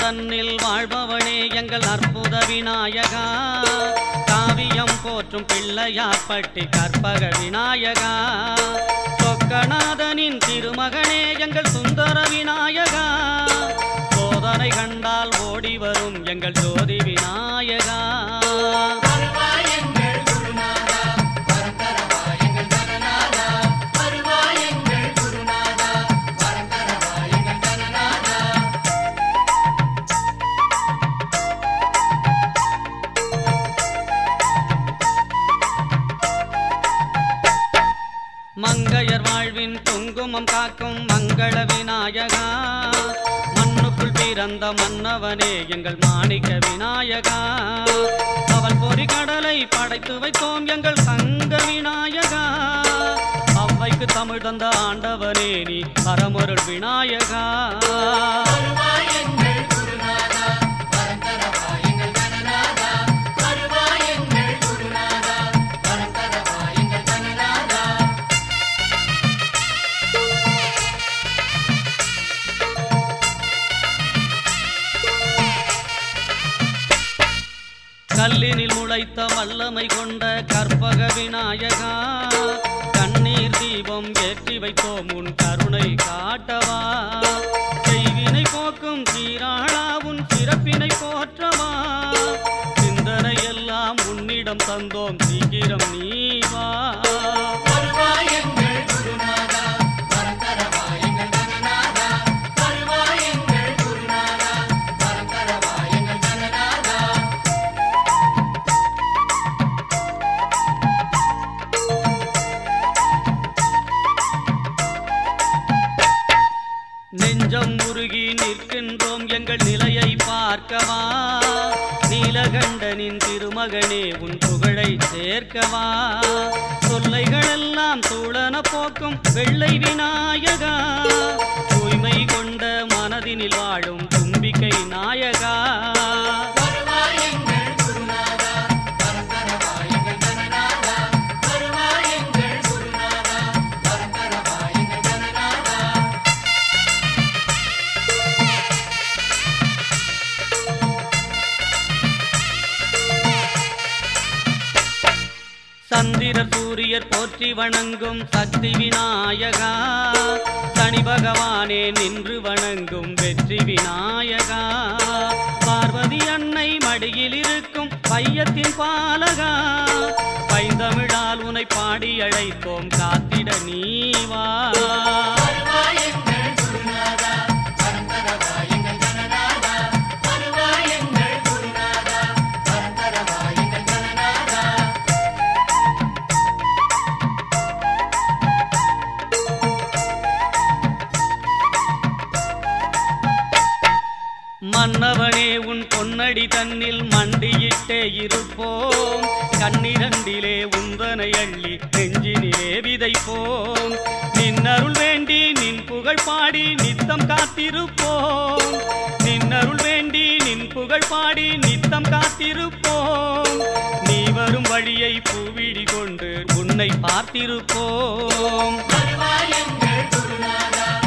தன்னில் வாழ்பவனே எங்கள் அற்புத விநாயகா காவியம் போற்றும் பிள்ளையாப்பட்டி கற்பக விநாயகா சொக்கநாதனின் திருமகனே எங்கள் சுந்தர விநாயகா சோதனை கண்டால் ஓடி வரும் எங்கள் ஜோதி விநாயகா மங்கையர் வாழ்வின் குங்குமம் காக்கும் மங்கள விநாயகா மண்ணுக்குள் பிறந்த மன்னவனே எங்கள் மாணிக்க விநாயகா அவள் பொறி கடலை படைத்து வைத்தோம் எங்கள் சங்க விநாயகா அவ்வைக்கு தமிழ் தந்த ஆண்டவனே நீ பரமருள் விநாயகா கல்லினில் முளைத்த வல்லமை கொண்ட கற்பக விநாயகா கண்ணீர் தீபம் ஏற்றி வைத்தோம் உன் கருணை காட்டவா செய்வினை போக்கும் சீராளா உன் சிறப்பினை போற்றவா சிந்தனை எல்லாம் உன்னிடம் தந்தோம் சீக்கிரம் நீ வா நெஞ்சம் உருகி நிற்கின்றோம் எங்கள் நிலையை பார்க்கவா நீலகண்டனின் திருமகனே உன் புகழை சேர்க்கவா தொல்லைகளெல்லாம் சூழன போக்கும் வெள்ளை விநாயகா தூய்மை கொண்ட மனதினில் வாழும் தும்பிக்கை நாயகா சந்திர சூரியர் போற்றி வணங்கும் சக்தி விநாயகா சனி பகவானே நின்று வணங்கும் வெற்றி விநாயகா பார்வதி அன்னை மடியில் இருக்கும் பையத்தின் பாலகா பைந்தமிழால் உனை பாடி அழைத்தோம் காத்திட நீவா மன்னவனே உன் பொன்னடி தன்னில் மண்டியிட்டே இருப்போம் கண்ணிரண்டிலே உந்தனை அள்ளி நெஞ்சினிலே விதைப்போம் நின்னருள் வேண்டி நின் புகழ் பாடி நித்தம் காத்திருப்போம் நின்னருள் வேண்டி நின் புகழ் பாடி நித்தம் காத்திருப்போம் நீ வரும் வழியை பூவிழி கொண்டு உன்னை பார்த்திருப்போம் வருவாய் எங்கள் குருநாதா